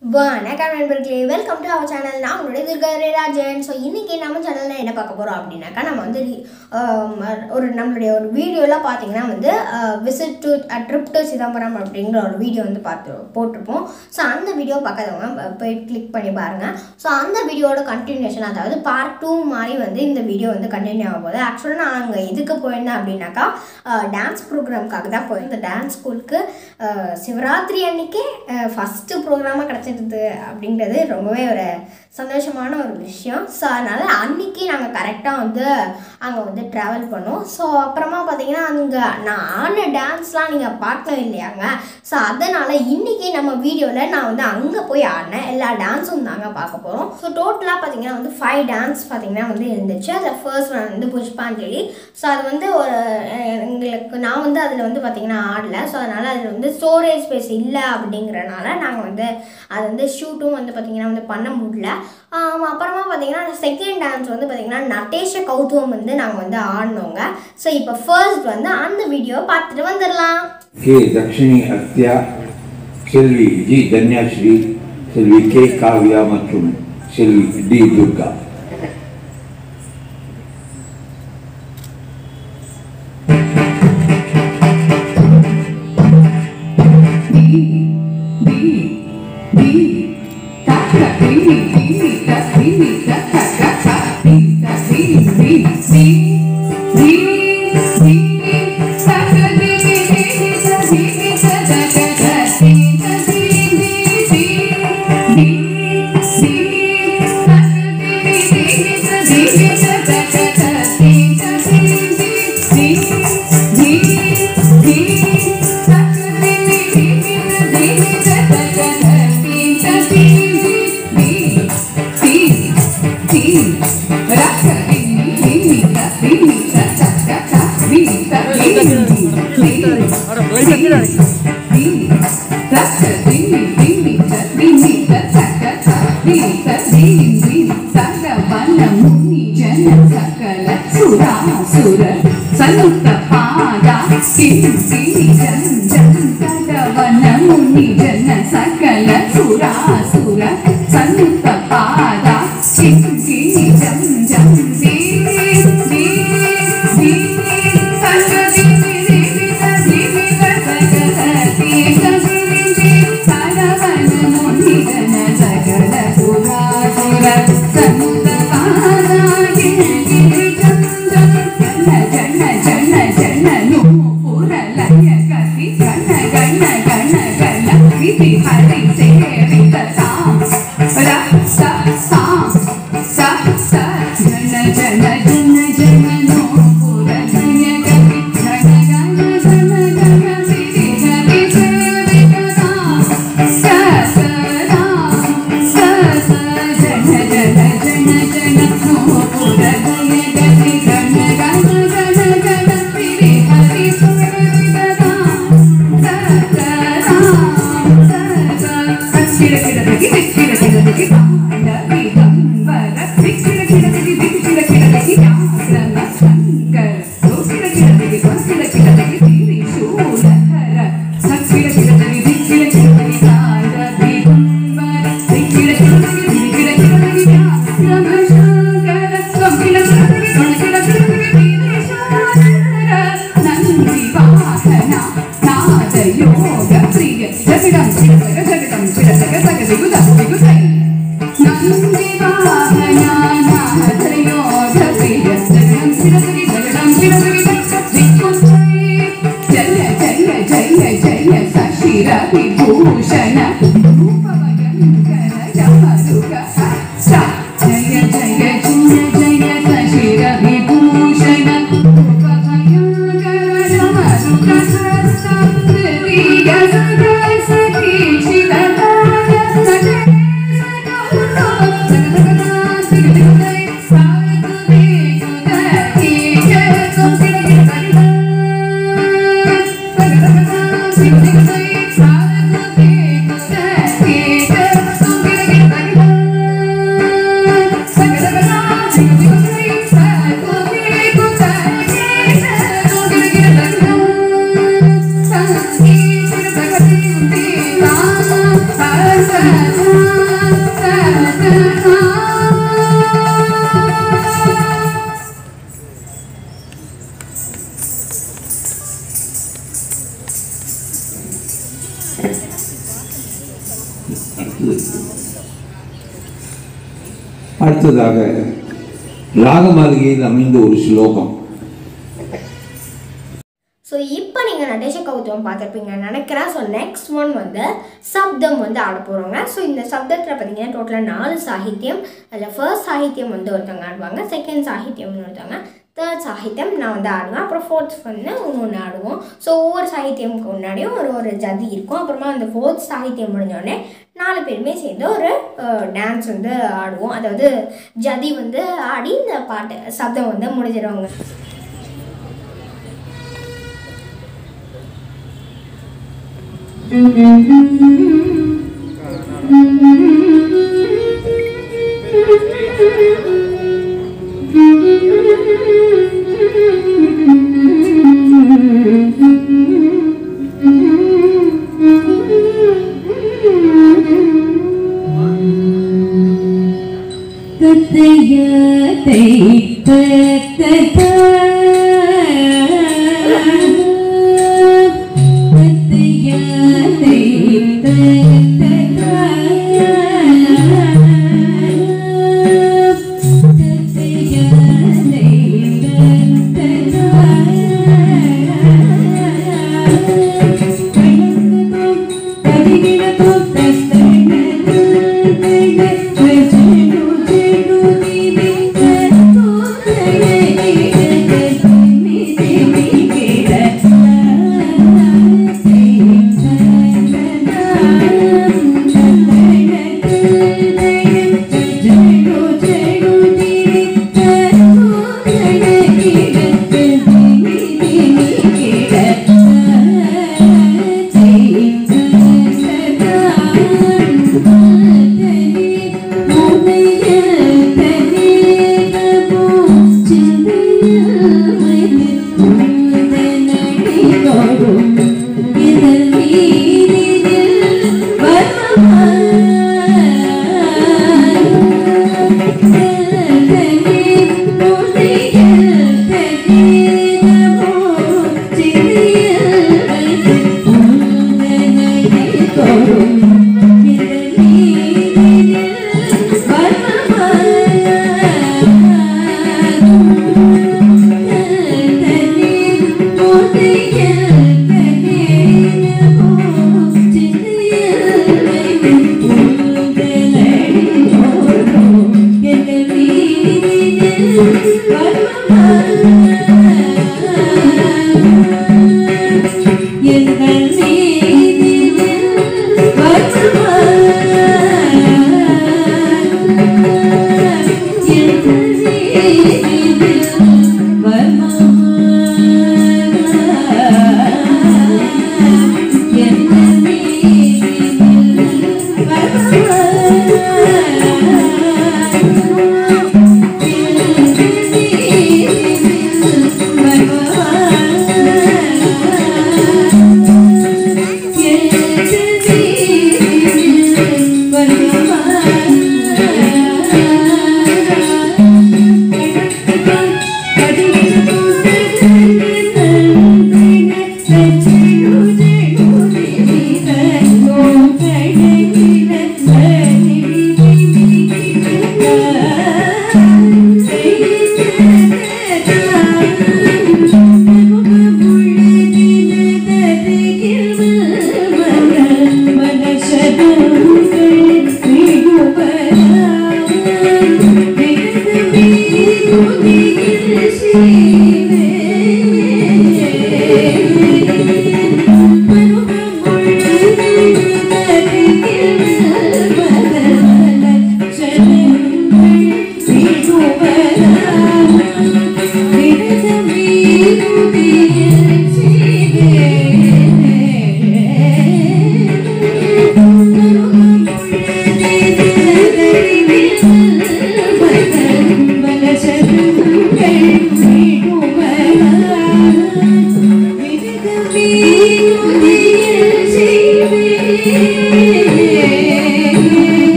வணக்கம் நண்பர்களே welcome to our channel நான் உங்களுடைய துர்கா ராஜன் ஸோ இன்றைக்கி நம்ம சேனலில் என்ன பார்க்க போகிறோம் அப்படின்னாக்கா நம்ம வந்து ஆம், ஒரு நம்மளுடைய ஒரு வீடியோலாம் பார்த்தீங்கன்னா வந்து visit to trip to Chidambaram அப்படிங்கிற ஒரு வீடியோ வந்து பார்த்து போட்டிருப்போம் ஸோ அந்த வீடியோ பார்க்காதவங்க ப- போய் கிளிக் பண்ணி பாருங்கள் ஸோ அந்த வீடியோட கண்டினியூஷன் அதாவது பார்ட் டூ மாதிரி வந்து இந்த வீடியோ வந்து கண்டினியூ ஆகும் போது ஆக்சுவலாக நான் அங்கே எதுக்கு போயிருந்தேன் அப்படின்னாக்கா டான்ஸ் ப்ரோக்ராம்க்காக தான் போயிருந்தேன் டான்ஸ் ஸ்கூலுக்கு சிவராத்திரி அன்னைக்கே ஃபஸ்ட்டு ப்ரோக்ராமாக கிடச்சிருது அப்படிங்கிறது ரொம்பவே ஒரு சந்தோஷமான ஒரு விஷயம் ஸோ அதனால் அன்னைக்கு நாங்கள் கரெக்டாக வந்து அங்கே வந்து ட்ராவல் பண்ணோம் ஸோ அப்புறமா பார்த்தீங்கன்னா அங்கே நான் ஆன டான்ஸ்லாம் நீங்கள் பார்க்கவே இல்லையாங்க ஸோ அதனால் இன்றைக்கி நம்ம வீடியோவில் நான் வந்து அங்கே போய் ஆடினேன் எல்லா டான்ஸும் தாங்க பார்க்க போகிறோம் ஸோ டோட்டலாக பார்த்தீங்கன்னா வந்து ஃபைவ் டான்ஸ் பார்த்தீங்கன்னா வந்து இருந்துச்சு அதில் ஃபர்ஸ்ட் ஒன் வந்து புஷ்பாஞ்சலி ஸோ அது வந்து ஒரு அஹ், எங்களுக்கு நான் வந்து அதில் வந்து பார்த்தீங்கன்னா ஆடல ஸோ அதனால் அதில் வந்து ஸ்டோரேஜ் ஸ்பேஸ் இல்லை அப்படிங்கிறனால நாங்கள் வந்து அது வந்து ஷூட்டும் வந்து பார்த்தீங்கன்னா வந்து பண்ண முடியல ஆம், அப்புறமா பார்த்தீங்கன்னா செகண்ட் டான்ஸ் வந்து பார்த்தீங்கன்னா நட்டேஷ கௌதம் வந்து நாங்கள் வந்து ஆடினோங்க ஸோ இப்போ ஃபர்ஸ்ட் வந்து அந்த வீடியோ பார்த்துட்டு வந்துடலாம் K Dakshini Adhya Selvi G Dhanyashree Selvi K Kavya மற்றும் செல்வி டி துர்கா సుర సనుత పాద కిం కిమి జం జం సగవన ముని జన సకల సురాసుర సనుత పాద కిం కిమి జం జం దే దే దే సగ దే దే దే దే సగ దే సగ దే సగవన ముని జన సకల సురాసుర సనుత పాద కిం కిమి జం జం జన జన జన జన ను పురలయ కసి గణ గణ గణ గణ విధి హరి సేవిత సాం ర స సాం స స జన జన జన జన ను పురలయ కసి గణ గణ గణ గణ విధి హరి సేవిత సాం స స రాం స స జన జన జన జన ను పురలయ కసి గణ గణ గణ గణ విధి హరి సేవిత సాం జయ జయ జయ జయ సశిర విభూషణ రూపవయంకర జమరుగ స జయ జయ జయ జయ సశిర విభూషణ రూపవయంకర జమరుగ స ప్రియ సద సఖీ శివకాయ సజ Thank you. அடுத்தது அடுத்ததாக ராகமாளிகையில் அமைந்த ஒரு ஸ்லோகம் ஸோ இப்போ நீங்கள் நடேஷ கௌதம் பார்த்துருப்பீங்க நினைக்கிறேன் ஸோ நெக்ஸ்ட் ஒன் வந்து சப்தம் வந்து ஆட போகிறோங்க ஸோ இந்த சப்தத்தில் பார்த்தீங்கன்னா டோட்டலாக நாலு சாகித்யம் அதில் ஃபர்ஸ்ட் சாகித்யம் வந்து ஒருத்தவங்க ஆடுவாங்க செகண்ட் சாகித்யம்னு ஒருத்தவங்க தேர்ட் சாகித்யம் நான் வந்து ஆடுவேன் அப்புறம் ஃபோர்த் வந்து ஒன்று ஒன்று ஆடுவோம் ஸோ ஒவ்வொரு சாகித்யமுக்கு முன்னாடியும் ஒரு ஒரு ஜதி இருக்கும் அப்புறமா அந்த ஃபோர்த் சாகித்யம் முடிஞ்சோடனே நாலு பேருமே சேர்ந்து ஒரு டான்ஸ் வந்து ஆடுவோம் அதாவது ஜதி வந்து ஆடி இந்த பாட்டு சப்தம் வந்து முடிஞ்சிடுவாங்க கத்தையத்தை கத்ததா கத்தையத்தை கத்ததா கத்தையத்தை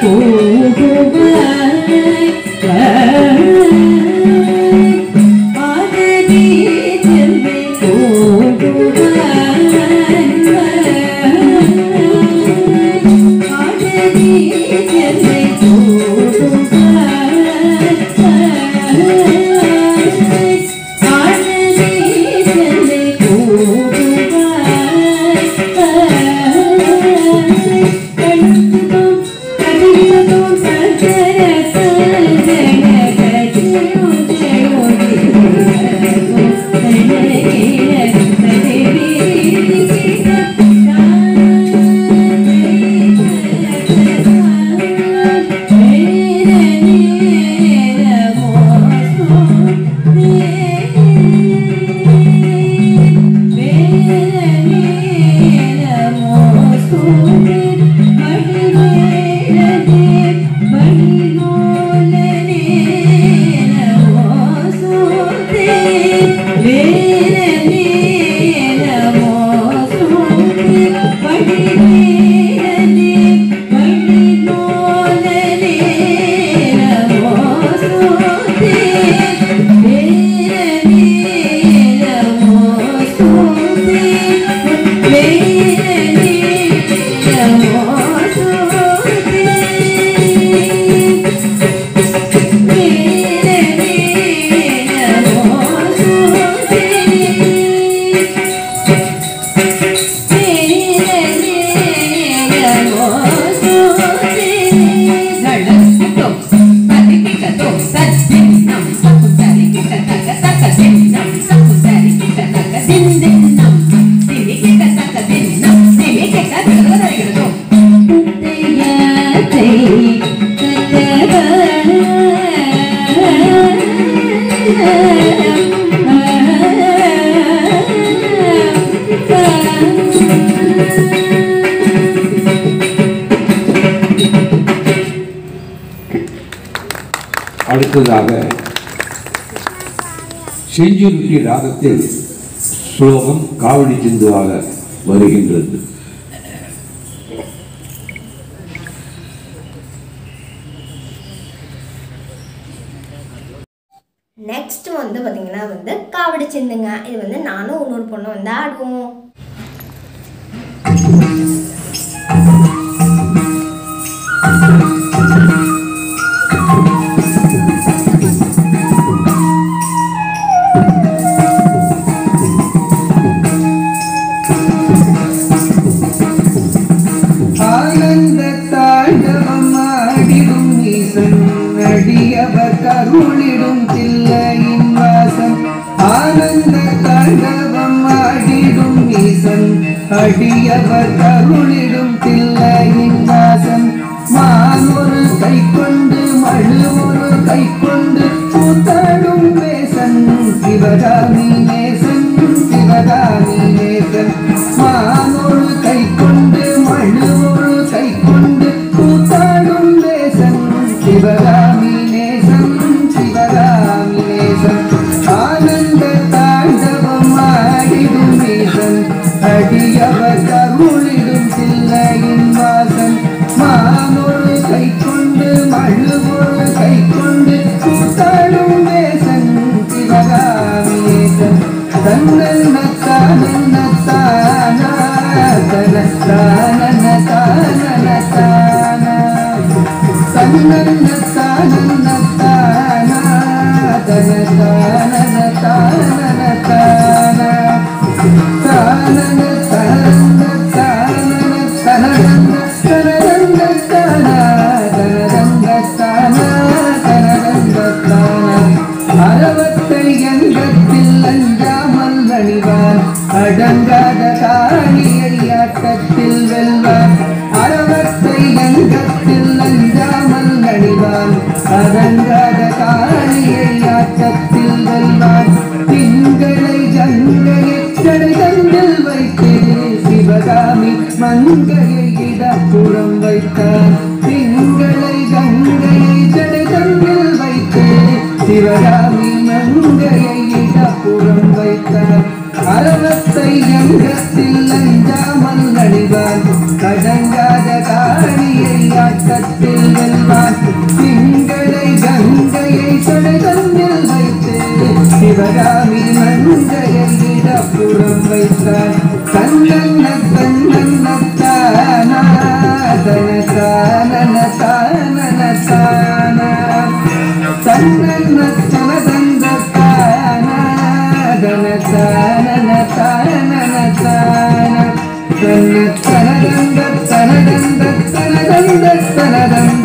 அடுத்ததாக செஞ்சுருட்டி ராகத்தில் ஸ்லோகம் காவடி சிந்துவாக வருகின்றது நெக்ஸ்ட் வந்து பார்த்தீங்கன்னா வந்து காவடி சிந்துங்க இது வந்து நானும் இன்னொரு பொண்ணு வந்து ஆடுவோம் ஆனந்த தாண்டவம் ஆடிடும் ஈசன் அடியவர் கருளிடும் தில்லையின் வாசன் ஆனந்த தாண்டவம் ஆடிடும் ஈசன் அடியவர் கருளிடும் தில்லையின் வாசன் மானொரு கை கொண்டு மழு ஒரு கை கொண்டு கூத்தாடும் வேசன் சிவகாமி நேசன் சிவகாமி நேசன் மானொரு கை கொண்டு மழு ஒரு கை கொண்டு கூத்தாடும் வேசன் சிவகாமி நேசன் சிவகாமி நேசன் ஆனந்த தாண்டவம் ஆடிடும் வீசன் அடியவர் கருளிடும் சில்லையின் வாசன் மானொரு கை கொண்டு மழு ஒரு கை கொண்டு கூத்தாடும் வேசன் சிவகாமி நேசன் தன்னல் நத்தான தானா தன தான தான தான தன்னல் தான தானா தன தான தான தான தான தான தான அறவத்தை எங்கத்தில் அஞ்சாமல் அணிவான் அடங்காத காணியை ஆட்டத்தில் வெல்வான் அறவத்தை எங்கத்தில் அஞ்சாமல் அணிவான் அடங்காத காணியை ஆட்டத்தில் வெல்வான் திங்களை கங்கையை கடைதந்தில் வைத்து சிவகாமி மங்கையை இடப்புறம் வைத்தார் திங்களை கங்கையை ஜடைதந்தில் வைத்து சிவகாமி மங்கையை இடப்புறம் வைத்தார் அறவத்தை எங்கத்தில் அஞ்சாமல் அணிவார் கடங்காத காணியை ஆட்டத்தில்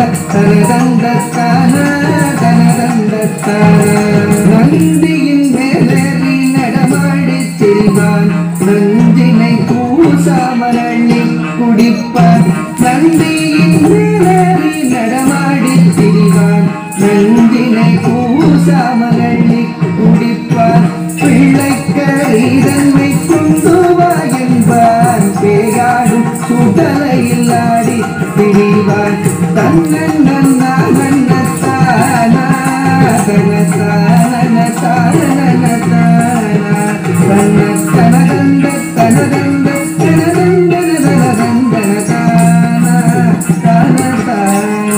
தனதந்தத்தான தனதந்தத்தான நந்தியின் மேலேறி நடமாடி திரிவான் நஞ்சினை பூசாமரணி குடிப்பான் நந்தியின் மேலேறி நடமாடி திரிவான் நஞ்சினை பூசாமரணி குடிப்பான் பிள்ளைக்கரீதன்மை கொண்டு வா என்பான் பேயாடும் சுடலையில் ஆடி திரிவான் தன்னன் நன்னா நன்னத்தானா தனத்தான தானத்தானா தன்ன தனதந்த தனதந்த தனதந்தன தனதந்தன தானா தானத்தானா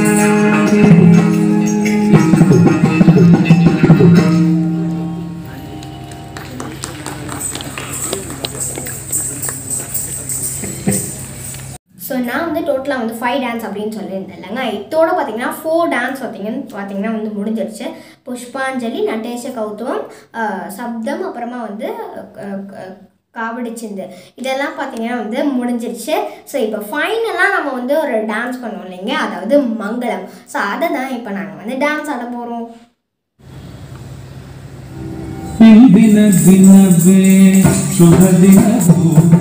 ஸோ நான் வந்து டோட்டலாக வந்து ஃபைவ் டான்ஸ் அப்படின்னு சொல்லியிருந்தேன் இல்லைங்க இதோட பார்த்தீங்கன்னா ஃபோர் டான்ஸ் பார்த்தீங்கன்னு பார்த்தீங்கன்னா வந்து முடிஞ்சிருச்சு புஷ்பாஞ்சலி நடேச கௌதம் அஹ், சப்தம் அப்புறமா வந்து அஹ், அஹ், காவடி சிந்து இதெல்லாம் பார்த்தீங்கன்னா வந்து முடிஞ்சிருச்சு ஸோ இப்போ ஃபைனலாக நம்ம வந்து ஒரு டான்ஸ் பண்ணுவோம் இல்லைங்க அதாவது மங்களம் ஸோ அதை தான் இப்போ நாங்கள் வந்து டான்ஸ் ஆட போகிறோம் ಇಂದಿನ ದಿನವೇ ಶುಭ ದಿನವು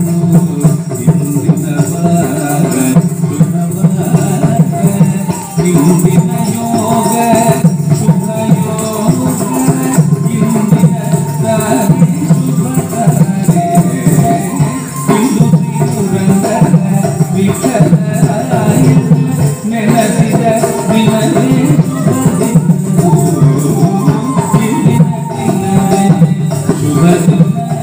ಇಂದಿನ ವಾರ ಶುಭವಾರ ಇಂದಿನ ಯೋಗ ಶುಭ ಯೋಗ ಇಂದಿನ ದಾರಿ ಶುಭ ದಾರಿ ಇಂದು ಶ್ರೀರಂಗನ ವಿಠಲರಾಯ ನೆನಪಿದ ದಿನವೇ ಶುಭ ದಿನವು ಇಂದಿನ ದಿನವೇ ಶುಭ ದಿನವು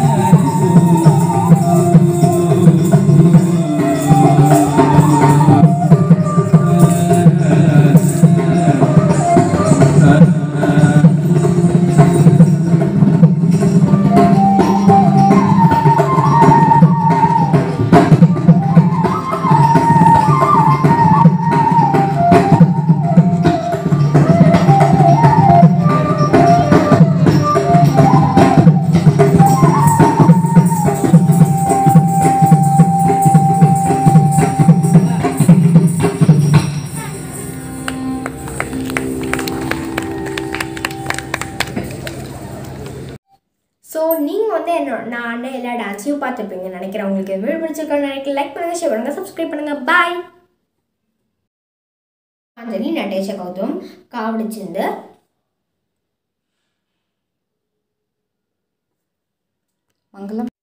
ஸோ நீங்கள் வந்து என்ன நான் ஆடின எல்லா டான்ஸையும் பார்த்துருப்பீங்கன்னு நினைக்கிறேன் உங்களுக்கு வீடு பிடிச்சிருக்கோன்னு நினைக்கிறேன் லைக் பண்ணுங்கள் ஷேர் பண்ணுங்கள் சப்ஸ்கிரைப் பண்ணுங்கள் பாய் அஞ்சலி நடேஷ கௌதம் காவடி சிந்து மங்களம்